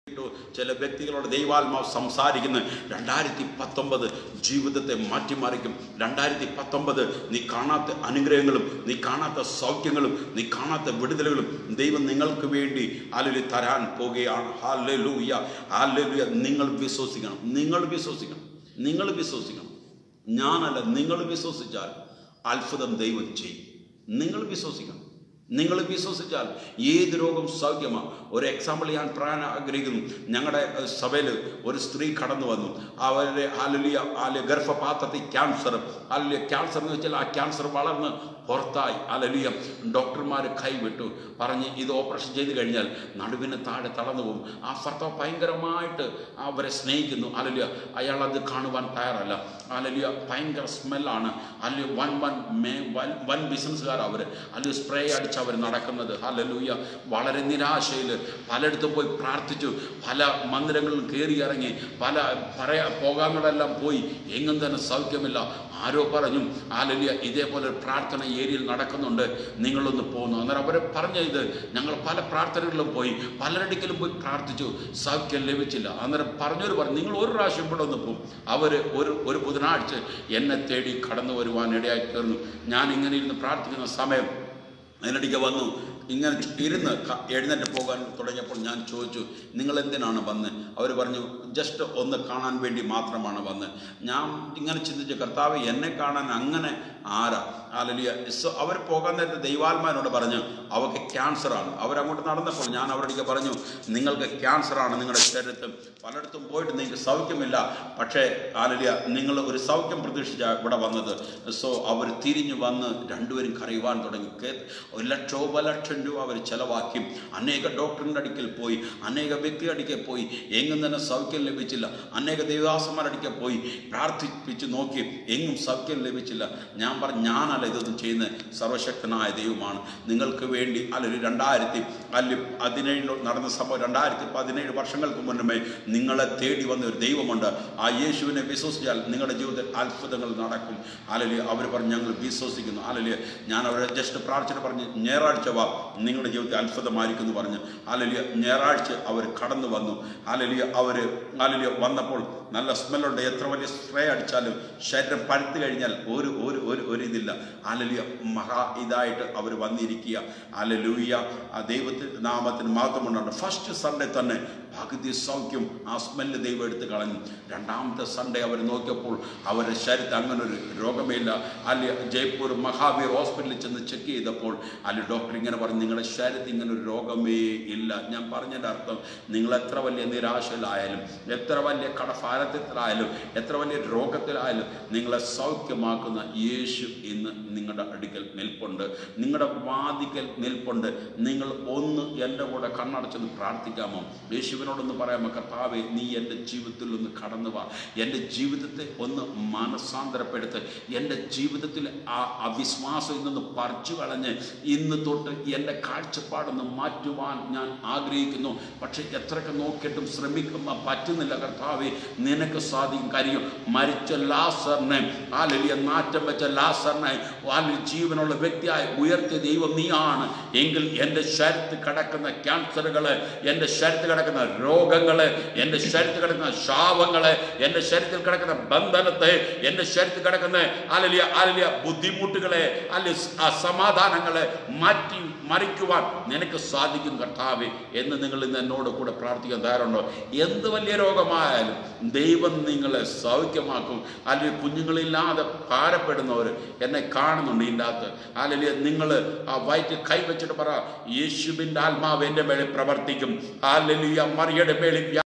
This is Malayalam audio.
ചില വ്യക്തികളോട് ദൈവാത്മാവ് സംസാരിക്കുന്നു രണ്ടായിരത്തി പത്തൊമ്പത് ജീവിതത്തെ മാറ്റിമറിക്കും രണ്ടായിരത്തി പത്തൊമ്പത് നീ കാണാത്ത അനുഗ്രഹങ്ങളും നീ കാണാത്ത സൗഖ്യങ്ങളും നീ കാണാത്ത വിടുതലുകളും ദൈവം നിങ്ങൾക്ക് വേണ്ടി അല്ലെ തരാൻ പോകുകയാണ് ഹാലൂയ ഹാലൂയ നിങ്ങൾ വിശ്വസിക്കണം നിങ്ങൾ വിശ്വസിക്കണം നിങ്ങൾ വിശ്വസിക്കണം ഞാനല്ല നിങ്ങൾ വിശ്വസിച്ചാൽ അത്ഭുതം ദൈവം ചെയ്യും നിങ്ങൾ വിശ്വസിക്കണം നിങ്ങൾ വിശ്വസിച്ചാൽ ഏത് രോഗം സൗഖ്യമാണ് ഒരു എക്സാമ്പിൾ ഞാൻ പറയാൻ ആഗ്രഹിക്കുന്നു ഞങ്ങളുടെ സഭയിൽ ഒരു സ്ത്രീ കടന്നു വന്നു അവരുടെ ആലുലിയ ആല് ഗർഭപാത്രത്തിൽ ക്യാൻസർ ആലുലിയ ക്യാൻസർ എന്ന് വെച്ചാൽ ആ ക്യാൻസർ വളർന്ന് പുറത്തായി അലലിയ ഡോക്ടർമാർ കൈവിട്ടു പറഞ്ഞ് ഇത് ഓപ്പറേഷൻ ചെയ്ത് കഴിഞ്ഞാൽ നടുവിന് താഴെ തളർന്നു പോകും ആ ഭർത്താവ് ഭയങ്കരമായിട്ട് അവരെ സ്നേഹിക്കുന്നു അലലിയ അയാൾ അത് കാണുവാൻ തയ്യാറല്ല അലലിയ ഭയങ്കര സ്മെല്ലാണ് അല്ലെങ്കിൽ വൻ വൻ മേ വൻ വൻ ബിസിനസ്സുകാർ അവർ അല്ലെങ്കിൽ സ്പ്രേ അടിച്ച് അവർ നടക്കുന്നത് അലലൂയ വളരെ നിരാശയിൽ പലയിടത്തും പോയി പ്രാർത്ഥിച്ചു പല മന്ദിരങ്ങളിലും കയറി ഇറങ്ങി പല പറയാ പോകാങ്ങളെല്ലാം പോയി എങ്ങും തന്നെ സൗഖ്യമില്ല ആരോ പറഞ്ഞു ആലലിയ ഇതേപോലെ ഒരു പ്രാർത്ഥന ഏരിയയിൽ നടക്കുന്നുണ്ട് നിങ്ങളൊന്ന് പോകുന്നു അന്നേരം അവർ പറഞ്ഞ ഇത് ഞങ്ങൾ പല പ്രാർത്ഥനകളിലും പോയി പലരടിക്കലും പോയി പ്രാർത്ഥിച്ചു സൗഖ്യം ലഭിച്ചില്ല അന്നേരം പറഞ്ഞൊരു പറഞ്ഞു നിങ്ങൾ ഒരു പ്രാവശ്യം ഇവിടെ ഒന്ന് പോകും അവർ ഒരു ഒരു ബുധനാഴ്ച എന്നെ തേടി കടന്നു വരുവാൻ ഇടയായി തീർന്നു ഞാൻ ഇങ്ങനെ ഇരുന്ന് പ്രാർത്ഥിക്കുന്ന സമയം അതിനിടയ്ക്ക് വന്നു ഇങ്ങനെ ഇരുന്ന് ക- എഴുന്നേറ്റ് പോകാൻ തുടങ്ങിയപ്പോൾ ഞാൻ ചോദിച്ചു നിങ്ങൾ എന്തിനാണ് വന്ന് അവർ പറഞ്ഞു ജസ്റ്റ് ഒന്ന് കാണാൻ വേണ്ടി മാത്രമാണ് വന്ന് ഞാൻ ഇങ്ങനെ ചിന്തിച്ചു കർത്താവ് എന്നെ കാണാൻ അങ്ങനെ ആരാ ആലലിയ സോ അവർ പോകാൻ നേരത്തെ ദൈവാത്മാനോട് പറഞ്ഞു അവർക്ക് ക്യാൻസറാണ് അവരങ്ങോട്ട് നടന്നപ്പോൾ ഞാൻ അവരുടെ പറഞ്ഞു നിങ്ങൾക്ക് ക്യാൻസറാണ് നിങ്ങളുടെ ശരീരത്തിൽ പലയിടത്തും പോയിട്ട് നിങ്ങൾക്ക് സൗഖ്യമില്ല പക്ഷേ ആലലിയ നിങ്ങൾ ഒരു സൗഖ്യം പ്രതീക്ഷിച്ച ഇവിടെ വന്നത് സോ അവർ തിരിഞ്ഞു വന്ന് രണ്ടുപേരും കരയുവാൻ തുടങ്ങി കേ- ഒരു ലക്ഷോപലക്ഷം രൂപ അവർ ചെലവാക്കി അനേക ഡോക്ടറിൻ്റെ അടുക്കൽ പോയി അനേക വ്യക്തി അടുക്കൽ പോയി എങ്ങും തന്നെ സൗഖ്യം ലഭിച്ചില്ല അനേക ദേവദാസന്മാരടുക്കൽ പോയി പ്രാർത്ഥിപ്പിച്ച് നോക്കി എങ്ങും സൗഖ്യം ലഭിച്ചില്ല ഞാൻ പറഞ്ഞു ഞാനല്ല ഇതൊന്നും ചെയ്യുന്നത് സർവശക്തനായ ദൈവമാണ് നിങ്ങൾക്ക് വേണ്ടി അല്ലെങ്കിൽ രണ്ടായിരത്തി അല്ലെ പതിനേഴിൽ നടന്ന സംഭവം രണ്ടായിരത്തി പതിനേഴ് വർഷങ്ങൾക്ക് മുന്നമേ നിങ്ങളെ തേടി വന്ന ഒരു ദൈവമുണ്ട് ആ യേശുവിനെ വിശ്വസിച്ചാൽ നിങ്ങളുടെ ജീവിതത്തിൽ അത്ഭുതങ്ങൾ നടക്കും അല്ലെങ്കിൽ അവർ പറഞ്ഞു ഞങ്ങൾ വിശ്വസിക്കുന്നു അല്ലെങ്കിൽ ഞാൻ അവരെ ജസ്റ്റ് പ്രാർത്ഥന പറഞ്ഞ് ഞായറാഴ്ച വാ നിങ്ങളുടെ ജീവിതത്തിൽ അത്ഭുതമായിരിക്കും എന്ന് പറഞ്ഞ് ആലലിയ ഞായറാഴ്ച അവർ കടന്നു വന്നു ആലലിയ അവർ ആലലിയ വന്നപ്പോൾ നല്ല സ്മെല്ലുണ്ട് എത്ര വലിയ സ്പ്രേ അടിച്ചാലും ശരീരം പഴുത്തു കഴിഞ്ഞാൽ ഒരു ഒരു ഒരു ഒരു ഇതില്ല ആലലിയ മഹാ ഇതായിട്ട് അവർ വന്നിരിക്കുക ആലലൂയ ആ ദൈവത്തിന് നാമത്തിന് മഹത്വമുണ്ടാണ് ഫസ്റ്റ് സൺഡേ തന്നെ പകുതി സൗഖ്യം ആ സ്മെല്ല് ദൈവം എടുത്ത് കളഞ്ഞു രണ്ടാമത്തെ സൺഡേ അവർ നോക്കിയപ്പോൾ അവരുടെ ശരീരത്തിൽ അങ്ങനെ ഒരു രോഗമില്ല അല്ലെ ജയ്പൂർ മഹാവീർ ഹോസ്പിറ്റലിൽ ചെന്ന് ചെക്ക് ചെയ്തപ്പോൾ അല്ലെ ഡോക്ടർ ഇങ്ങനെ പറഞ്ഞു നിങ്ങളുടെ ശരീരത്തിൽ ഇങ്ങനെ ഒരു രോഗമേ ഇല്ല ഞാൻ പറഞ്ഞതിൻ്റെ അർത്ഥം നിങ്ങൾ എത്ര വലിയ നിരാശയിലായാലും എത്ര വലിയ കടഭാരത്തിലായാലും എത്ര വലിയ രോഗത്തിലായാലും നിങ്ങളെ സൗഖ്യമാക്കുന്ന യേശു ഇന്ന് നിങ്ങളുടെ അടുക്കൽ നിൽപ്പുണ്ട് നിങ്ങളുടെ വാതിക്കൽ നിൽപ്പുണ്ട് നിങ്ങൾ ഒന്ന് എൻ്റെ കൂടെ കണ്ണടച്ചൊന്ന് പ്രാർത്ഥിക്കാമോ യേശുവിനോടൊന്ന് പറയാമോ കർത്താവേ നീ എൻ്റെ ജീവിതത്തിൽ ഒന്ന് കടന്നു വാ എൻ്റെ ജീവിതത്തെ ഒന്ന് മാനസാന്തരപ്പെടുത്ത് എൻ്റെ ജീവിതത്തിൽ ആ അവിശ്വാസം ഇന്നൊന്ന് പറിച്ചു കളഞ്ഞ് ഇന്ന് തൊട്ട് എൻ്റെ കാഴ്ചപ്പാടൊന്ന് മാറ്റുവാൻ ഞാൻ ആഗ്രഹിക്കുന്നു പക്ഷെ എത്രയൊക്കെ നോക്കിയിട്ടും ശ്രമിക്കും പറ്റുന്നില്ല കർത്താവെ നിനക്ക് സാധിക്കും കാര്യം മരിച്ച ലാസറിനെ ആ വലിയ നാറ്റം വെച്ച ലാസറിനെ ആ ജീവനുള്ള വ്യക്തിയായി ഉയർത്തിയ ദൈവം നീയാണ് എങ്കിൽ എൻ്റെ ശരീരത്തിൽ കിടക്കുന്ന ക്യാൻസറുകള് എൻ്റെ ശരീരത്തിൽ കിടക്കുന്ന രോഗങ്ങള് എൻ്റെ ശരീരത്തിൽ കിടക്കുന്ന ശാപങ്ങള് എൻ്റെ ശരീരത്തിൽ കിടക്കുന്ന ബന്ധനത്തെ എൻ്റെ ശരീരത്തിൽ കിടക്കുന്ന അലലിയ അലലിയ ബുദ്ധിമുട്ടുകളെ അല്ലെ അസമാധാനങ്ങളെ മാറ്റി മറിക്കുവാൻ നിനക്ക് സാധിക്കും കർത്താവെ എന്ന് നിങ്ങൾ ഇന്ന് എന്നോട് കൂടെ പ്രാർത്ഥിക്കാൻ തയ്യാറുണ്ടോ എന്ത് വലിയ രോഗമായാലും ദൈവം നിങ്ങളെ സൗഖ്യമാക്കും അല്ലെങ്കിൽ കുഞ്ഞുങ്ങളില്ലാതെ ഭാരപ്പെടുന്നവർ എന്നെ കാണുന്നുണ്ട് ഇതിൻ്റെ അകത്ത് അല്ലെങ്കിൽ നിങ്ങൾ ആ വയറ്റ് കൈവച്ചിട്ട് പറ യേശുവിൻ്റെ ആത്മാവ് എൻ്റെ മേളിൽ പ്രവർത്തിക്കും അല്ലെങ്കിൽ മറിയുടെ മേളിൽ